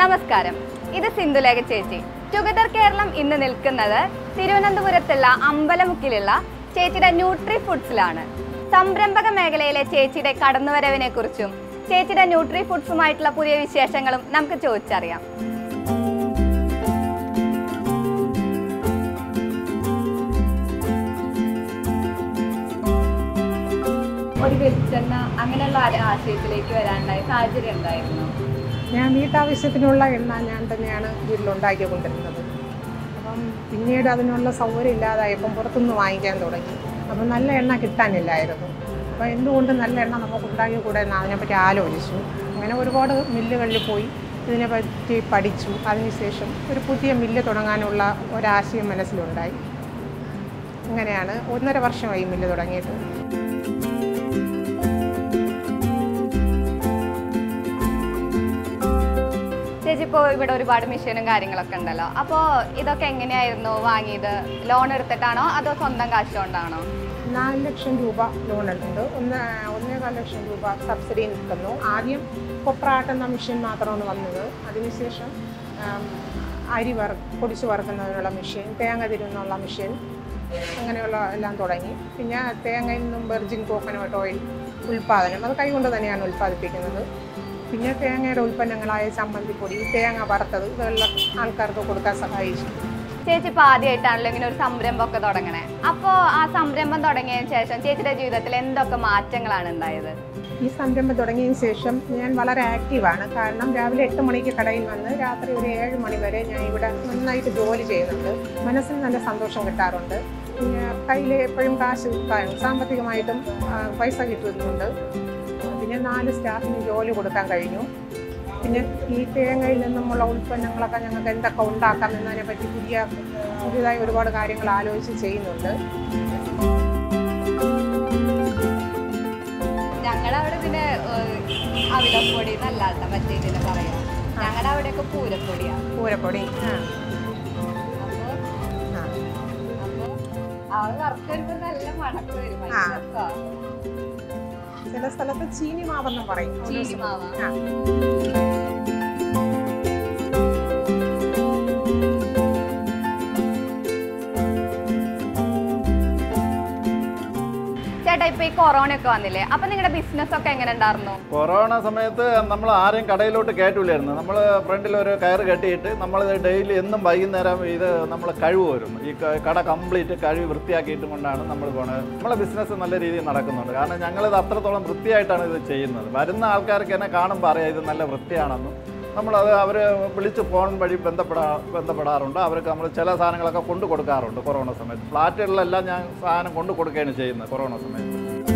നമസ്കാരം ഇത് സിന്ധുലേഖ ചേച്ചി ടുഗദർ കേരളം ഇന്ന് നിൽക്കുന്നത് തിരുവനന്തപുരത്തുള്ള അമ്പലമുക്കിലുള്ള ചേച്ചിയുടെ ന്യൂട്രി ഫുഡ്സിലാണ് സംരംഭക മേഖലയിലെ ചേച്ചിയുടെ കടന്നുവരവിനെ കുറിച്ചും ചേച്ചിയുടെ ന്യൂട്രി ഫുഡ്സുമായിട്ടുള്ള പുതിയ വിശേഷങ്ങളും നമുക്ക് ചോദിച്ചറിയാം ഒരു വെളിച്ചെണ്ണ അങ്ങനെയുള്ള ആ- ആശയത്തിലേക്ക് വരാനുണ്ടായ സാഹചര്യം ഉണ്ടായിരുന്നു ഞാൻ വീട്ടാവശ്യത്തിനുള്ള എണ്ണ ഞാൻ തന്നെയാണ് വീട്ടിലുണ്ടാക്കി കൊണ്ടിരുന്നത് അപ്പം പിന്നീട് അതിനുള്ള സൗകര്യം ഇല്ലാതായപ്പം പുറത്തുനിന്ന് വാങ്ങിക്കാൻ തുടങ്ങി അപ്പം നല്ല എണ്ണ കിട്ടാനില്ലായിരുന്നു അപ്പോൾ എന്തുകൊണ്ട് നല്ല എണ്ണ നമുക്ക് ഉണ്ടാക്കി കൂടെ എന്ന് അതിനെപ്പറ്റി ആലോചിച്ചു അങ്ങനെ ഒരുപാട് മില്ലുകളിൽ പോയി ഇതിനെപ്പറ്റി പഠിച്ചു അതിനുശേഷം ഒരു പുതിയ മില്ല് തുടങ്ങാനുള്ള ഒരാശയം മനസ്സിലുണ്ടായി അങ്ങനെയാണ് ഒന്നര വർഷമായി മില്ല് തുടങ്ങിയിട്ട് ചേച്ചി ഇപ്പോൾ ഇവിടെ ഒരുപാട് മെഷീനും കാര്യങ്ങളൊക്കെ ഉണ്ടല്ലോ അപ്പോൾ ഇതൊക്കെ എങ്ങനെയായിരുന്നു വാങ്ങിയത് ലോൺ എടുത്തിട്ടാണോ അതോ സ്വന്തം കാശ് കൊണ്ടാണോ നാല് ലക്ഷം രൂപ ലോൺ എടുത്തിട്ടുണ്ട് ഒന്ന് ഒന്നേകാൽ ലക്ഷം രൂപ സബ്സിഡി നിൽക്കുന്നു ആദ്യം കൊപ്രാട്ടുന്ന മെഷീൻ മാത്രമാണ് വന്നത് അതിനുശേഷം ആം, അരി വറ പൊടിച്ച് വറുക്കുന്നതിനുള്ള മെഷീൻ തേങ്ങ തിരുന്നുള്ള മെഷീൻ അങ്ങനെയുള്ള എല്ലാം തുടങ്ങി പിന്നെ തേങ്ങയിൽ നിന്നും വെർജിൻ കോക്കനട്ട് ഓയിൽ ഉൽപ്പാദനം അത് കൈകൊണ്ട് തന്നെയാണ് ഉൽപ്പാദിപ്പിക്കുന്നത് പിന്നെ തേങ്ങയുടെ ഉൽപ്പന്നങ്ങളായ ചമ്മന്തിപ്പൊടി തേങ്ങ വറുത്തത് ഇതെല്ലാം ആൾക്കാർക്ക് കൊടുക്കാൻ സഹായിച്ചു ചേച്ചി ഇപ്പോൾ ആദ്യമായിട്ടാണല്ലോ ഇങ്ങനെ ഒരു സംരംഭമൊക്കെ തുടങ്ങണേ അപ്പോൾ ആ സംരംഭം തുടങ്ങിയതിന് ശേഷം ചേച്ചിയുടെ ജീവിതത്തിൽ എന്തൊക്കെ മാറ്റങ്ങളാണ് ഉണ്ടായത് ഈ സംരംഭം തുടങ്ങിയതിന് ശേഷം ഞാൻ വളരെ ആക്റ്റീവാണ് കാരണം രാവിലെ എട്ട് മണിക്ക് കടയിൽ വന്ന് രാത്രി ഒരു ഏഴ് മണി വരെ ഞാൻ ഇവിടെ നന്നായിട്ട് ജോലി ചെയ്യുന്നുണ്ട് മനസ്സിന് നല്ല സന്തോഷം കിട്ടാറുണ്ട് പിന്നെ കയ്യിൽ എപ്പോഴും കാശ് കാണും സാമ്പത്തികമായിട്ടും ആ, പൈസ കിട്ടുന്നുണ്ട് പിന്നെ നാല് സ്റ്റാഫിന് ജോലി കൊടുക്കാൻ കഴിഞ്ഞു പിന്നെ ഈ തേങ്ങയിൽ നിന്നുമുള്ള ഉൽപ്പന്നങ്ങളൊക്കെ ഞങ്ങൾക്ക് എന്തൊക്കെ ഉണ്ടാക്കാം എന്നതിനെ പറ്റി പുതിയ പുതിയതായി ഒരുപാട് കാര്യങ്ങൾ ആലോചിച്ച് ചെയ്യുന്നുണ്ട് ഞങ്ങളുടെ അവിടെ ഇതിന് അവിലപ്പൊടി എന്നല്ലാത്ത മറ്റേ ഇതിന് പറയാം ഞങ്ങളുടെ അവിടെയൊക്കെ പൂരപ്പൊടിയാണ് പൂരപ്പൊടി ആ അപ്പോൾ ആ അപ്പോൾ അത് വറുത്ത് വരുമ്പോൾ നല്ല മണക്ക് വരും ആ. ഭയങ്കര രസാ. ചില സ്ഥലത്ത് ചീനി മാവെന്നും പറയും ഓരോ ചീനി സ്ഥലത്ത്. മാവാ. ആ. ചേട്ടാ ഇപ്പൊ ഈ കൊറോണ ഒക്കെ വന്നില്ലേ അപ്പൊ നിങ്ങളുടെ ബിസിനസ് ഒക്കെ എങ്ങനെ ഉണ്ടായിരുന്നു കൊറോണ സമയത്ത് നമ്മൾ ആരെയും കടയിലോട്ട് കയറ്റൂലായിരുന്നു നമ്മൾ ഫ്രണ്ടിൽ ഒരു കയറ് കെട്ടിയിട്ട് നമ്മൾ ഡെയിലി എന്നും വൈകുന്നേരം ഇത് നമ്മൾ കഴിവുമായിരുന്നു ഈ ക- കട കംപ്ലീറ്റ് കഴിവ് വൃത്തിയാക്കിയിട്ട് കൊണ്ടാണ് നമ്മൾ പോണത് നമ്മളെ ബിസിനസ് നല്ല രീതിയിൽ നടക്കുന്നുണ്ട് കാരണം ഞങ്ങളിത് അത്രത്തോളം വൃത്തിയായിട്ടാണ് ഇത് ചെയ്യുന്നത് വരുന്ന ആൾക്കാർക്ക് എന്നെ കാണുമ്പോൾ അറിയാം ഇത് നല്ല വൃത്തിയാണെന്നും നമ്മളത് അവർ വിളിച്ച് ഫോൺ വഴി ബന്ധപ്പെടാ ബന്ധപ്പെടാറുണ്ട് അവർക്ക് നമ്മൾ ചില സാധനങ്ങളൊക്കെ കൊണ്ടു കൊടുക്കാറുണ്ട് കൊറോണ സമയത്ത് ഫ്ലാറ്റുകളിലെല്ലാം ഞാൻ സാധനം കൊണ്ടു കൊടുക്കുകയാണ് ചെയ്യുന്നത് കൊറോണ സമയത്ത്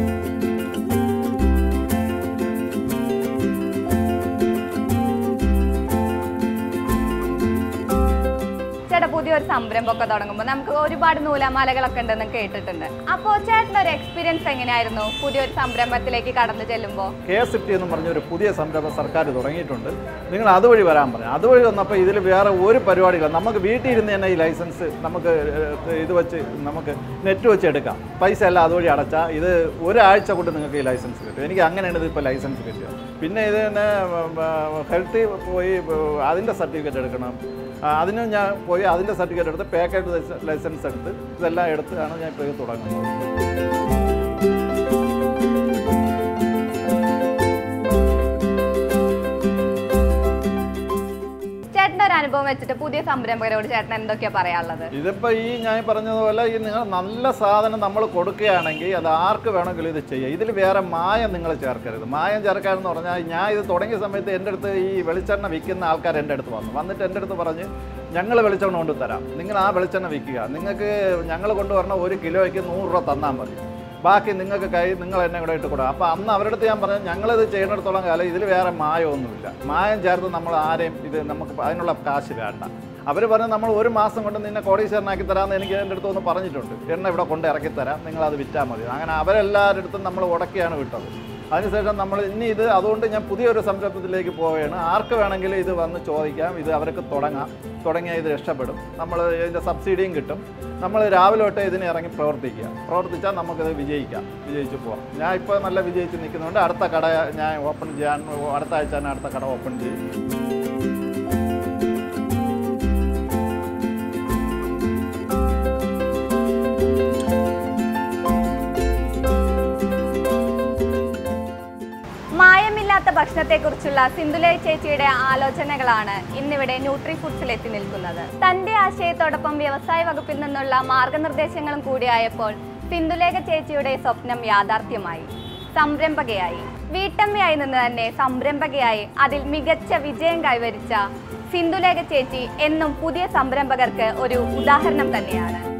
ചേട്ടാ പുതിയൊരു സംരംഭമൊക്കെ തുടങ്ങുമ്പോൾ നമുക്ക് ഒരുപാട് നൂലാമാലകളൊക്കെ ഉണ്ടെന്ന് കേട്ടിട്ടുണ്ട് അപ്പോൾ ചേട്ടൻ്റെ ഒരു എക്സ്പീരിയൻസ് എങ്ങനെയായിരുന്നു പുതിയൊരു സംരംഭത്തിലേക്ക് കടന്നു ചെല്ലുമ്പോൾ കെ എസ് എഫ് ടി എന്ന് പറഞ്ഞൊരു പുതിയ സംരംഭം സർക്കാർ തുടങ്ങിയിട്ടുണ്ട് നിങ്ങൾ അതുവഴി വരാൻ പറഞ്ഞു അതുവഴി വന്നപ്പോൾ ഇതിൽ വേറെ ഒരു പരിപാടിയില്ല നമുക്ക് വീട്ടിൽ ഇരുന്ന് തന്നെ ഈ ലൈസൻസ് നമുക്ക് ഏഹ്, ഇത് വെച്ച് നമുക്ക് നെറ്റ് വെച്ച് എടുക്കാം പൈസ എല്ലാം അതുവഴി അടച്ചാൽ ഇത് ഒരാഴ്ച കൊണ്ട് നിങ്ങൾക്ക് ഈ ലൈസൻസ് കിട്ടും എനിക്ക് അങ്ങനെയാണ് ഇത് ഇപ്പോൾ ലൈസൻസ് കിട്ടിയത് പിന്നെ ഇത് തന്നെ ഹെൽത്ത് പോയി അതിൻ്റെ സർട്ടിഫിക്കറ്റ് എടുക്കണം ആ, അതിന് ഞാൻ പോയി അതിൻ്റെ സർട്ടിഫിക്കറ്റ് എടുത്ത് പാക്കറ്റ് ലൈസൻസ് എടുത്ത് ഇതെല്ലാം എടുത്താണ് ഞാൻ ഇപ്പോൾ ഇത് തുടങ്ങുന്നത് ചേട്ടൻ്റെ ഒരു അനുഭവം വെച്ചിട്ട് പുതിയ സംരംഭകരോട് ചേട്ടൻ എന്തൊക്കെയാ പറയാനുള്ളത് ഇതിപ്പോൾ ഈ ഞാൻ പറഞ്ഞതുപോലെ ഈ നിങ്ങൾ നല്ല സാധനം നമ്മൾ കൊടുക്കുകയാണെങ്കിൽ അത് ആർക്ക് വേണമെങ്കിലും ഇത് ചെയ്യാം ഇതിൽ വേറെ മായം നിങ്ങൾ ചേർക്കരുത് മായം ചേർക്കാനെന്ന് പറഞ്ഞാൽ ഞാൻ ഇത് തുടങ്ങിയ സമയത്ത് എൻ്റെ അടുത്ത് ഈ വെളിച്ചെണ്ണ വിൽക്കുന്ന ആൾക്കാർ എൻ്റെ അടുത്ത് വന്നു വന്നിട്ട് എൻ്റെ അടുത്ത് പറഞ്ഞ് ഞങ്ങൾ വെളിച്ചെണ്ണ കൊണ്ട് തരാം നിങ്ങൾ ആ വെളിച്ചെണ്ണ വിൽക്കുക നിങ്ങൾക്ക് ഞങ്ങൾ കൊണ്ടുവരണ ഒരു കിലോയ്ക്ക് നൂറ് രൂപ തന്നാൽ മതി ബാക്കി നിങ്ങൾക്ക് കൈ നിങ്ങൾ എന്നെ കൂടെ ഇട്ട് കൊടുക്കുക അപ്പോൾ അന്ന് അവരുടെ അടുത്ത് ഞാൻ പറഞ്ഞു ഞങ്ങളിത് ചെയ്യുന്നിടത്തോളം കാലം ഇതിൽ വേറെ മായമൊന്നുമില്ല മായം ചേർത്ത് നമ്മൾ ആരെയും ഇത് നമുക്ക് അതിനുള്ള കാശ് വേണ്ട അവർ പറഞ്ഞു നമ്മൾ ഒരു മാസം കൊണ്ട് നിന്നെ കോടീശ്വരനാക്കി തരാമെന്ന് എനിക്ക് എൻ്റെ അടുത്ത് ഒന്ന് പറഞ്ഞിട്ടുണ്ട് എണ്ണ ഇവിടെ കൊണ്ട് ഇറക്കി തരാം നിങ്ങളത് വിറ്റാൽ മതി അങ്ങനെ അവരെല്ലാവരുടെ അടുത്തും നമ്മൾ ഉടക്കിയാണ് വിട്ടത് അതിനുശേഷം നമ്മൾ ഇനി ഇത് അതുകൊണ്ട് ഞാൻ പുതിയൊരു സംരംഭത്തിലേക്ക് പോവുകയാണ് ആർക്ക് വേണമെങ്കിലും ഇത് വന്ന് ചോദിക്കാം ഇത് അവർക്ക് തുടങ്ങാം തുടങ്ങിയാൽ ഇത് രക്ഷപ്പെടും നമ്മൾ ഇതിൻ്റെ സബ്സിഡിയും കിട്ടും നമ്മൾ രാവിലെ തൊട്ടേ ഇതിന് ഇറങ്ങി പ്രവർത്തിക്കുക പ്രവർത്തിച്ചാൽ നമുക്കിത് വിജയിക്കാം വിജയിച്ച് പോകാം ഞാൻ ഇപ്പോൾ നല്ല വിജയിച്ച് നിൽക്കുന്നുണ്ട് അടുത്ത കട ഞാൻ ഓപ്പൺ ചെയ്യാൻ അടുത്ത ആഴ്ച തന്നെ അടുത്ത കട ഓപ്പൺ ചെയ്യും ഭക്ഷണത്തെക്കുറിച്ചുള്ള സിന്ധുലേഖ ചേച്ചിയുടെ ആലോചനകളാണ് ഇന്നിവിടെ ന്യൂട്രി ഫുഡ്സിൽ എത്തി നിൽക്കുന്നത് തന്റെ ആശയത്തോടൊപ്പം വ്യവസായ വകുപ്പിൽ നിന്നുള്ള മാർഗനിർദ്ദേശങ്ങളും കൂടിയായപ്പോൾ സിന്ധുലേഖ ചേച്ചിയുടെ സ്വപ്നം യാഥാർത്ഥ്യമായി സംരംഭകയായി വീട്ടമ്മയായി നിന്ന് തന്നെ സംരംഭകയായി അതിൽ മികച്ച വിജയം കൈവരിച്ച സിന്ധുലേഖ ചേച്ചി എന്നും പുതിയ സംരംഭകർക്ക് ഒരു ഉദാഹരണം തന്നെയാണ്